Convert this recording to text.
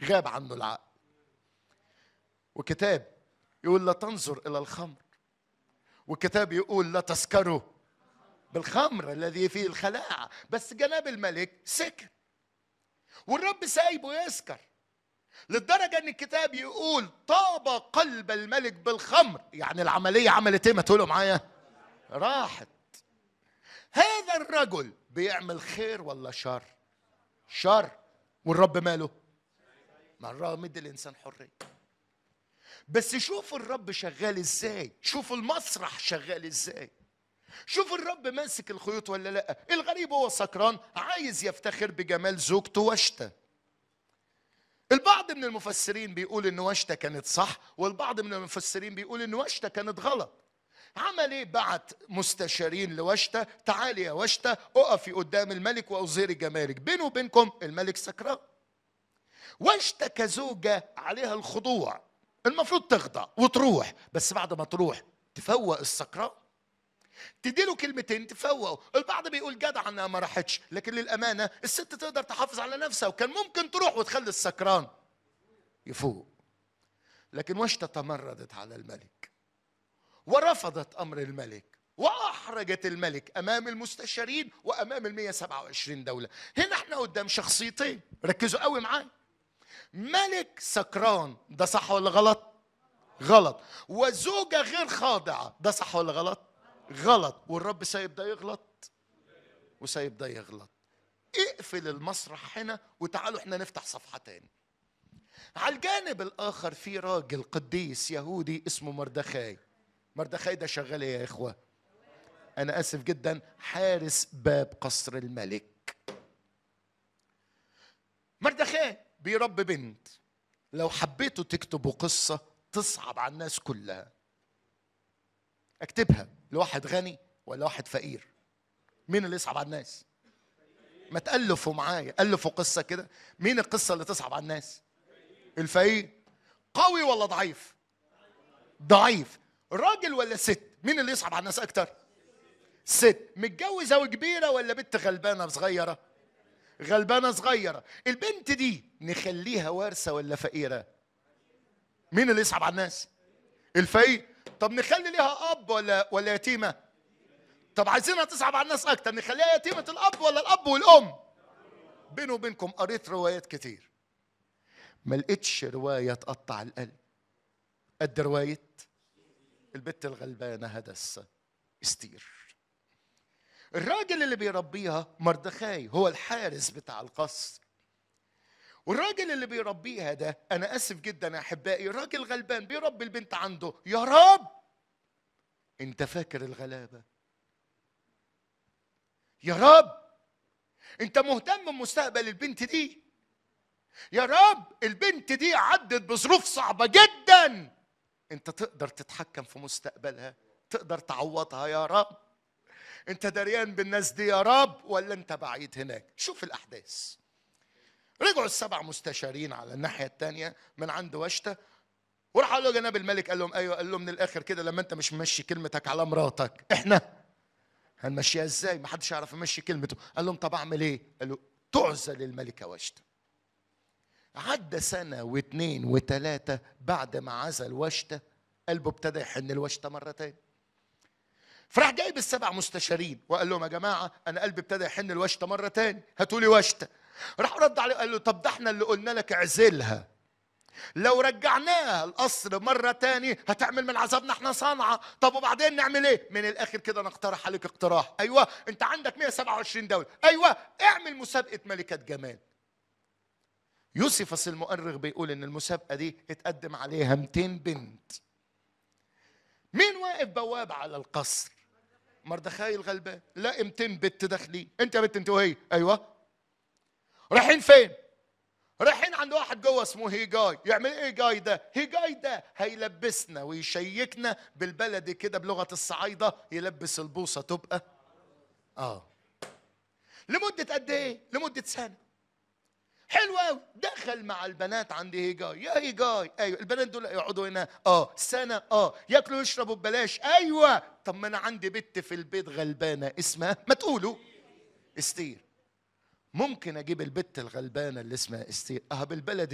غاب عنه العقل وكتاب يقول لا تنظر الى الخمر وكتاب يقول لا تسكروا بالخمر الذي فيه الخلاعه بس جناب الملك سكر والرب سايبه يسكر للدرجة أن الكتاب يقول طاب قلب الملك بالخمر يعني العملية عملت إيه ما تقولوا معايا راحت هذا الرجل بيعمل خير ولا شر شر والرب ماله ما الرب مدي الإنسان حرية بس شوفوا الرب شغال ازاي شوفوا المسرح شغال ازاي شوف الرب ماسك الخيوط ولا لا الغريب هو سكران عايز يفتخر بجمال زوجته وشته البعض من المفسرين بيقول ان وشته كانت صح والبعض من المفسرين بيقول ان وشته كانت غلط عمل ايه بعت مستشارين لوشته تعالي يا وشته اقفي قدام الملك واظهري جمالك بينه وبينكم الملك سكران وشته كزوجه عليها الخضوع المفروض تخضع وتروح بس بعد ما تروح تفوق السكران تديله كلمتين تفوقه البعض بيقول جدع انها ما راحتش لكن للامانه الست تقدر تحافظ على نفسها وكان ممكن تروح وتخلي السكران يفوق لكن وشته تمردت على الملك ورفضت امر الملك واحرجت الملك امام المستشارين وامام ال 127 دوله هنا احنا قدام شخصيتين ركزوا قوي معايا ملك سكران ده صح ولا غلط غلط وزوجة غير خاضعة ده صح ولا غلط غلط والرب سايب ده يغلط وسايب ده يغلط اقفل المسرح هنا وتعالوا احنا نفتح صفحة تاني على الجانب الآخر في راجل قديس يهودي اسمه مردخاي مردخاي ده شغال ايه يا إخوة أنا آسف جدا حارس باب قصر الملك مردخاي بيربي بنت لو حبيتوا تكتبوا قصة تصعب على الناس كلها اكتبها لواحد غني ولا واحد فقير مين اللي يصعب على الناس ما تألفوا معايا ألفوا قصة كده مين القصة اللي تصعب على الناس الفقير قوي ولا ضعيف ضعيف راجل ولا ست مين اللي يصعب على الناس أكتر ست متجوزة وكبيرة ولا بنت غلبانة صغيرة غلبانة صغيرة البنت دي نخليها وارثة ولا فقيرة مين اللي يصعب على الناس الفقير طب نخلي ليها اب ولا ولا يتيمه طب عايزينها تصعب على الناس اكتر نخليها يتيمه الاب ولا الاب والام بيني وبينكم قريت روايات كتير ما لقيتش روايه تقطع القلب قد روايه البت الغلبانه هدس استير الراجل اللي بيربيها مردخاي هو الحارس بتاع القصر والراجل اللي بيربيها ده انا اسف جدا يا احبائي راجل غلبان بيربي البنت عنده يا رب انت فاكر الغلابه يا رب انت مهتم بمستقبل البنت دي يا رب البنت دي عدت بظروف صعبه جدا انت تقدر تتحكم في مستقبلها تقدر تعوضها يا رب انت دريان بالناس دي يا رب ولا انت بعيد هناك شوف الاحداث رجعوا السبع مستشارين على الناحية الثانية من عند وشتة وراح قال له جناب الملك قال لهم ايوه قال له من الاخر كده لما انت مش ممشي كلمتك على مراتك احنا هنمشيها ازاي ما حدش يعرف يمشي كلمته قال لهم طب اعمل ايه قال له تعزل الملكة وشتة عدى سنة واثنين وثلاثة بعد ما عزل وشتة قلبه ابتدى يحن الوشتة مرة تاني فراح جايب السبع مستشارين وقال لهم يا جماعة أنا قلبي ابتدى يحن الوشتة مرة تاني هاتوا لي وشتة راح رد عليه قال له طب ده احنا اللي قلنا لك اعزلها لو رجعناها القصر مرة تاني هتعمل من عذابنا احنا صنعة طب وبعدين نعمل ايه من الاخر كده نقترح عليك اقتراح ايوه انت عندك 127 دولة ايوه اعمل مسابقة ملكة جمال يوسفس المؤرخ بيقول ان المسابقة دي اتقدم عليها 200 بنت مين واقف بواب على القصر مردخاي الغلبان لا 200 بنت داخلين انت يا بنت انت وهي ايوه رايحين فين رايحين عند واحد جوه اسمه هيجاي يعمل ايه جاي ده هيجاي ده هيلبسنا ويشيكنا بالبلدي كده بلغه الصعايده يلبس البوصه تبقى اه لمده قد ايه لمده سنه حلو قوي دخل مع البنات عند هيجاي يا هيجاي ايوه البنات دول يقعدوا هنا اه سنه اه ياكلوا يشربوا ببلاش ايوه طب ما انا عندي بنت في البيت غلبانه اسمها ما تقولوا استير ممكن اجيب البت الغلبانه اللي اسمها استير اه بالبلد